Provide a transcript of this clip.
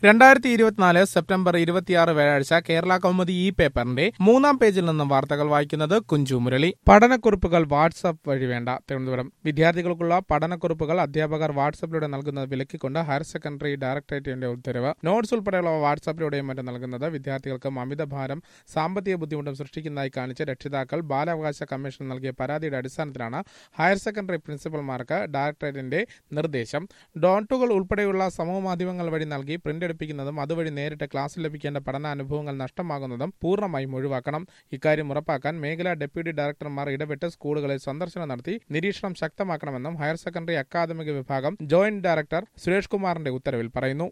രണ്ടായിരത്തി ഇരുപത്തിനാല് സെപ്റ്റംബർ ഇരുപത്തിയാറ് വ്യാഴാഴ്ച കേരള കൗമുദി ഈ പേപ്പറിന്റെ മൂന്നാം പേജിൽ നിന്നും വാർത്തകൾ വായിക്കുന്നത് കുഞ്ചു മുരളി പഠനക്കുറിപ്പുകൾ വാട്സ്ആപ്പ് വഴി വേണ്ട തിരുവനന്തപുരം വിദ്യാർത്ഥികൾക്കുള്ള പഠനക്കുറിപ്പുകൾ അധ്യാപകർ വാട്സ്ആപ്പിലൂടെ നൽകുന്നത് വിലക്കിക്കൊണ്ട് ഹയർ സെക്കൻഡറി ഡയറക്ടറേറ്റിന്റെ ഉത്തരവ് നോട്ട്സ് ഉൾപ്പെടെയുള്ള വാട്സ്ആപ്പിലൂടെയും മറ്റും നൽകുന്നത് വിദ്യാർത്ഥികൾക്ക് അമിതഭാരം സാമ്പത്തിക ബുദ്ധിമുട്ടും സൃഷ്ടിക്കുന്നതായി കാണിച്ച് രക്ഷിതാക്കൾ ബാലാവകാശ കമ്മീഷൻ നൽകിയ പരാതിയുടെ അടിസ്ഥാനത്തിലാണ് ഹയർ സെക്കൻഡറി പ്രിൻസിപ്പൽമാർക്ക് ഡയറക്ടറേറ്റിന്റെ നിർദ്ദേശം ഡോട്ടുകൾ ഉൾപ്പെടെയുള്ള സമൂഹമാധ്യമങ്ങൾ വഴി നൽകി പ്രിന്റ് എടുപ്പിക്കുന്നതും അതുവഴി നേരിട്ട് ക്ലാസ്സിൽ ലഭിക്കേണ്ട പഠനാനുഭവങ്ങൾ നഷ്ടമാകുന്നതും പൂർണ്ണമായും ഒഴിവാക്കണം ഇക്കാര്യം ഉറപ്പാക്കാൻ മേഖലാ ഡെപ്യൂട്ടി ഡയറക്ടർമാർ ഇടപെട്ട് സ്കൂളുകളിൽ സന്ദർശനം നടത്തി നിരീക്ഷണം ശക്തമാക്കണമെന്നും ഹയർ സെക്കൻഡറി അക്കാദമിക വിഭാഗം ജോയിന്റ് ഡയറക്ടർ സുരേഷ് കുമാറിന്റെ ഉത്തരവിൽ പറയുന്നു